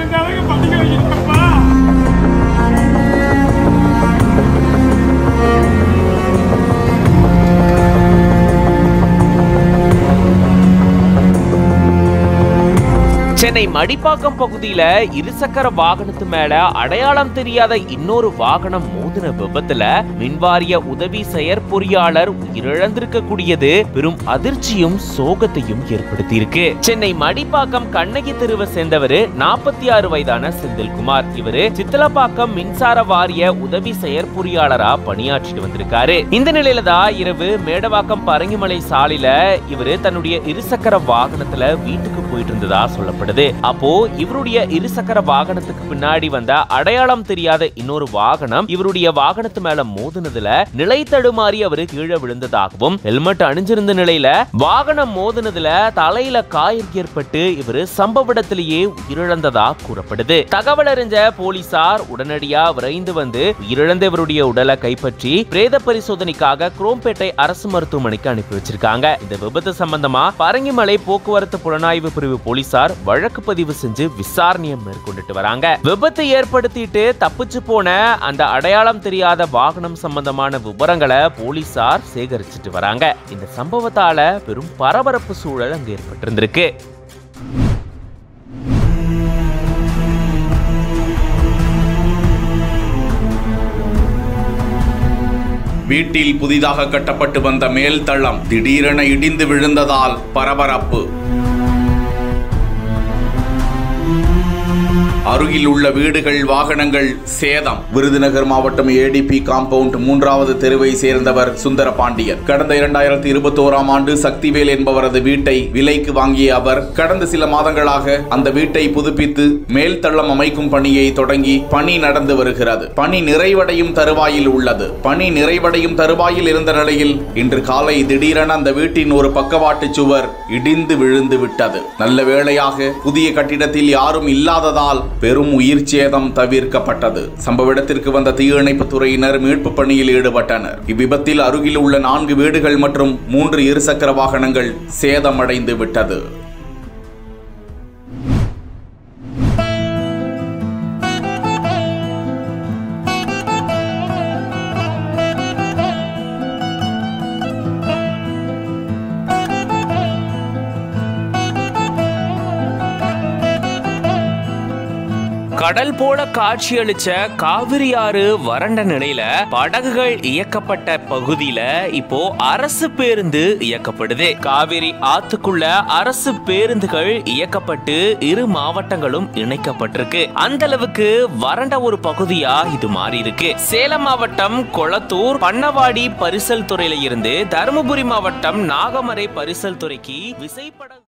எனக்கு படிக்க வைக்கிறப்பா சென்னை மடிப்பாக்கம் பகுதியில இருசக்கர வாகனத்து மேல அடையாளம் தெரியாத இன்னொரு வாகனம் மோதின விபத்துல மின்வாரிய உதவி செயற்பொறியாளர் உயிரிழந்திருக்க கூடியது பெரும் அதிர்ச்சியும் சோகத்தையும் ஏற்படுத்தியிருக்கு சென்னை மடிப்பாக்கம் கண்ணகி தெருவை சேர்ந்தவரு நாற்பத்தி ஆறு வயதான செந்தில்குமார் இவரு சித்தலப்பாக்கம் மின்சார வாரிய உதவி செயற்பொறியாளரா பணியாற்றிட்டு வந்திருக்காரு இந்த நிலையில தான் இரவு மேடவாக்கம் பரங்கிமலை சாலையில இவரு தன்னுடைய இருசக்கர வாகனத்துல வீட்டுக்கு போயிட்டு இருந்ததா சொல்லப்படுது அப்போ இவருடைய இருசக்கர வாகனத்துக்கு பின்னாடி வந்த அடையாளம் தெரியாத இன்னொரு வாகனம் இவருடைய வாகனத்து மேல மோதினதுல நிலை தடுமாறி அவரு கீழே விழுந்ததாகவும் ஹெல்மெட் அணிஞ்சிருந்த நிலையில வாகனம் மோதினதுல தலையில காயம் ஏற்பட்டு இவரு சம்பவ இடத்திலேயே உயிரிழந்ததா கூறப்படுது தகவல் அறிஞ்ச போலீசார் உடனடியா விரைந்து வந்து உயிரிழந்த இவருடைய உடலை கைப்பற்றி பிரேத பரிசோதனைக்காக குரோம்பேட்டை அரசு மருத்துவமனைக்கு அனுப்பி வச்சிருக்காங்க இந்த விபத்து சம்பந்தமா பரங்கிமலை போக்குவரத்து புலனாய்வு பிரிவு போலீசார் வழக்கு பதிவு செஞ்சு விசாரணையை மேற்கொண்டுட்டு வராங்க விபத்து ஏற்படுத்திட்டு தப்பிச்சு போன அந்த அடையாளம் தெரியாத வாகனம் சம்பந்தமான விவரங்களை போலீசார் சேகரிச்சிட்டு வராங்க இந்த சம்பவத்தால பெரும் பரபரப்பு சூழல் அங்க ஏற்பட்டிருந்திருக்கு வீட்டில் புதிதாக கட்டப்பட்டு வந்த மேல் தளம் திடீரென இடிந்து விழுந்ததால் பரபரப்பு அருகில் உள்ள வீடுகள் வாகனங்கள் சேதம் விருதுநகர் மாவட்டம் ஏடிபி காம்பவுண்ட் மூன்றாவது தெருவை சேர்ந்தவர் சுந்தர பாண்டியன் கடந்த இரண்டாயிரத்தி இருபத்தோராம் ஆண்டு சக்திவேல் என்பவரது வீட்டை விலைக்கு வாங்கிய அவர் கடந்த சில மாதங்களாக அந்த வீட்டை புதுப்பித்து மேல் தளம் அமைக்கும் பணியை தொடங்கி பணி நடந்து வருகிறது பணி நிறைவடையும் தருவாயில் உள்ளது பணி நிறைவடையும் தருவாயில் இருந்த நிலையில் இன்று காலை திடீரென அந்த வீட்டின் ஒரு பக்கவாட்டு சுவர் இடிந்து விழுந்து விட்டது நல்ல வேளையாக புதிய கட்டிடத்தில் யாரும் இல்லாததால் பெரும் உயிர் சேதம் தவிர்க்கப்பட்டது சம்பவ இடத்திற்கு வந்த தீயணைப்பு துறையினர் மீட்பு பணியில் ஈடுபட்டனர் இவ்விபத்தில் அருகில் உள்ள நான்கு வீடுகள் மற்றும் மூன்று இருசக்கர வாகனங்கள் சேதமடைந்து விட்டது கடல் போல காட்சியளிச்ச காவிரி ஆறு வறண்ட நிலையில படகுகள் இயக்கப்பட்ட பகுதியில இப்போ அரசு பேருந்து இயக்கப்படுது காவிரி ஆத்துக்குள்ள அரசு பேருந்துகள் இயக்கப்பட்டு இரு மாவட்டங்களும் இணைக்கப்பட்டிருக்கு அந்த அளவுக்கு வறண்ட ஒரு பகுதியா இது மாறி இருக்கு சேலம் மாவட்டம் கொளத்தூர் பண்ணவாடி பரிசல் துறையில இருந்து தருமபுரி மாவட்டம் நாகமரை பரிசல் துறைக்கு விசைப்பட